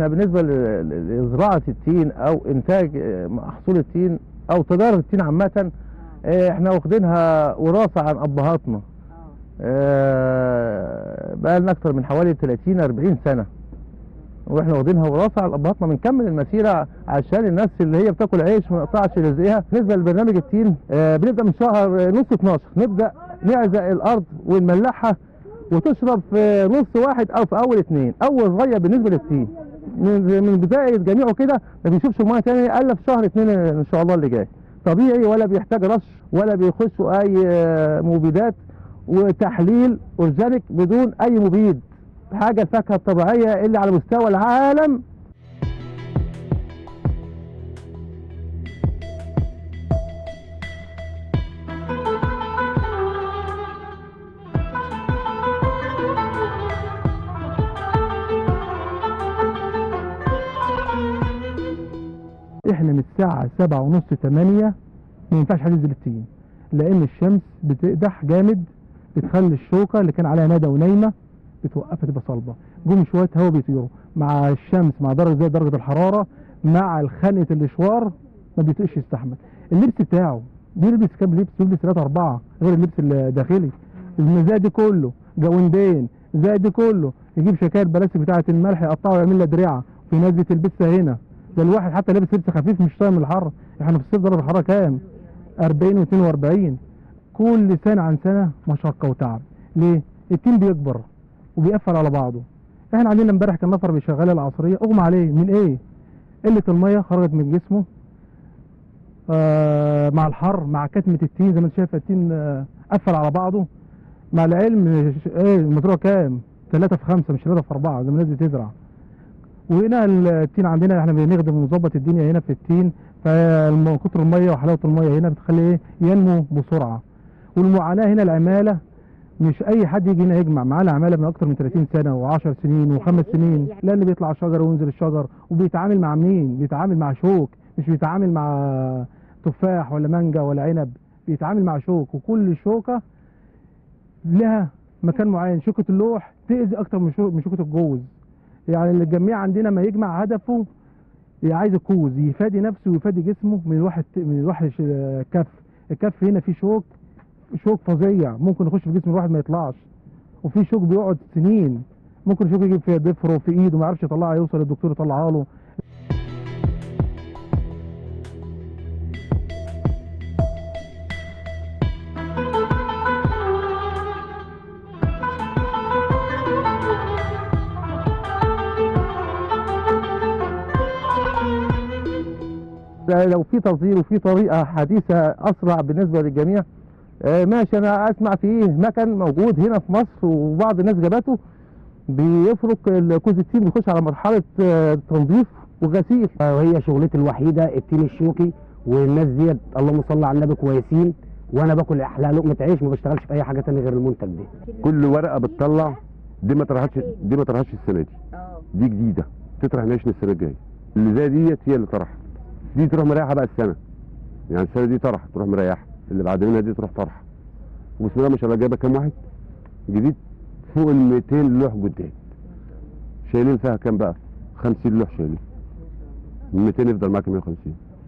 احنا بالنسبه ل- لزراعه التين او انتاج آه، محصول التين او تجاره التين عامه آه، احنا واخدينها وراثه عن ابهاتنا آه، بقى لنا اكتر من حوالي 30 40 سنه واحنا واخدينها وراثه عن ابهاتنا بنكمل المسيره عشان الناس اللي هي بتاكل عيش ما يقطعش رزقها بالنسبه لبرنامج التين آه، بنبدا من شهر آه، نص 12 نبدا نعزق الارض ونملحها وتشرب في نص واحد او في اول اثنين اول غايه بالنسبه للتين من من بدايه جميعه كده ما بيشوفش ميه تاني الا في شهر اثنين ان شاء الله اللي جاي طبيعي ولا بيحتاج رش ولا بيخشوا اي آه، مبيدات وتحليل اورجانيك بدون اي مبيد حاجه الفاكهه الطبيعيه اللي على مستوى العالم احنا من الساعة سبعة ونص تمانية ما ينفعش حد ينزل التين لأن الشمس بتقدح جامد بتخلي الشوكة اللي كان عليها ندى ونايمة بتوقفها تبقى صلبة جم شوية هوا بيطيروا مع الشمس مع درجة زي درجة الحرارة مع الخنقة الاشوار ما بيطيقش يستحمل اللبس بتاعه بيلبس كام لبس بيلبس ثلاثة أربعة غير اللبس الداخلي زي دي كله جوندين زي دي كله يجيب شكاير بلاستيك بتاعة الملح يقطعه ويعمل لها دراعة في ناس بتلبسها هنا ده الواحد حتى لابس لبس خفيف مش طايق من الحر احنا في الصيف درجة الحرارة كام 40 و42 كل سنة عن سنة مشقة وتعب ليه التين بيكبر وبيقفل على بعضه احنا عندنا امبارح كان نفر بيشغل العصرية اغمى عليه من ايه قلة المية خرجت من جسمه آه مع الحر مع كتمة التين زي ما انت شايف التين آه قفل على بعضه مع العلم ش- ايه المزروع كام 3 في 5 مش 3 في 4 زي ما الناس بتزرع وهنا التين عندنا احنا بنخدم ونظبط الدنيا هنا في التين فكتر الميه وحلاوه الميه هنا بتخلي ايه ينمو بسرعه والمعاناه هنا العماله مش اي حد يجي هنا يجمع معانا عماله من اكتر من 30 سنه و10 سنين وخمس سنين لان بيطلع شجر وينزل الشجر وبيتعامل مع مين بيتعامل مع شوك مش بيتعامل مع تفاح ولا مانجا ولا عنب بيتعامل مع شوك وكل شوكه لها مكان معين شوكه اللوح تاذي اكتر من شو- من شوكه الجوز يعني اللي الجميع عندنا ما يجمع هدفه عايز الكوز يفادي نفسه ويفادي جسمه من الواحد من الواحد ش- كف الكف هنا فيه شوك شوك فظيع ممكن يخش في جسم الواحد ما يطلعش وفي شوك بيقعد سنين ممكن شوك يجيب في ضفره في ايده ما يعرفش يطلعها يوصل للدكتور يطلعها له ده لو في تصدير وفي طريقه حديثه اسرع بالنسبه للجميع آه، ماشي انا اسمع فيه مكن موجود هنا في مصر وبعض الناس جابته بيفرك الكوز التين بيخش على مرحله آه، تنظيف وغسيل وهي شغلتي الوحيده التين الشوكي والناس ديت اللهم صل على النبي كويسين وانا باكل احلى لقمه عيش ما بشتغلش في اي حاجه تانية غير المنتج ده كل ورقه بتطلع دي ما طرحتش دي ما طرحتش السنه دي اه دي جديده تطرح ناشن السنه الجايه اللي زي ديت هي اللي طرحت دي تروح مريحه بقى السنه يعني السنه دي طرح تروح مريحه اللي بعد منها دي تروح طرح وبسم الله ما شاء الله جايبه كام واحد جديد فوق ال 200 لوح جداد شايلين فيها كام بقى 50 لوح شايلين من 200 يفضل معاك 150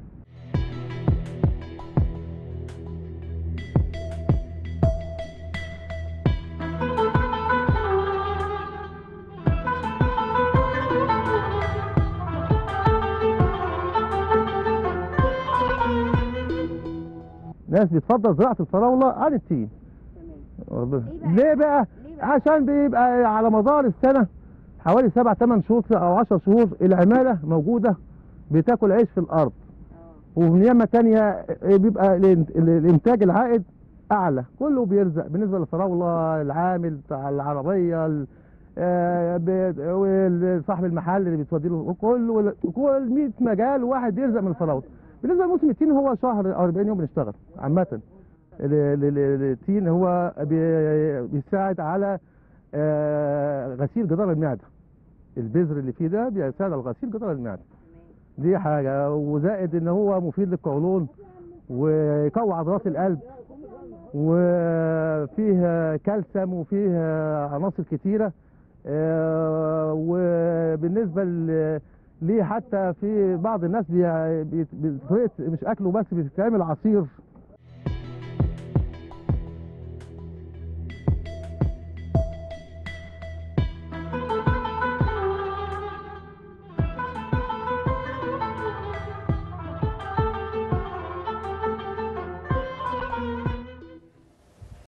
ناس بتفضل زراعه الفراوله عن التين ليه بقى؟ ليه بقى ليه بقى؟ عشان بيبقى على مدار السنه حوالي سبع ثمان شهور او 10 شهور العماله موجوده بتاكل عيش في الارض اه ومن يمه تانية بيبقى الانت- الانتاج العائد اعلى كله بيرزق بالنسبه للفراوله العامل بتاع العربيه ال- آه، ب- وال- صاحب المحل اللي بتودي له كل كل 100 مجال واحد بيرزق من الفراوله بالنسبه لموسم التين هو شهر او 40 يوم بنشتغل عامه ال- ال- ال- التين هو بي- بيساعد على آه، غسيل جدار المعده البذر اللي فيه ده بيساعد على غسيل جدار المعده دي حاجة وزائد ان هو مفيد للقولون ويقوي عضلات القلب وفيه كالسيوم وفيه عناصر كتيرة آه، وبالنسبه ل- ليه حتى في بعض الناس بي- بي- بطريقه مش اكله بس بيتعمل عصير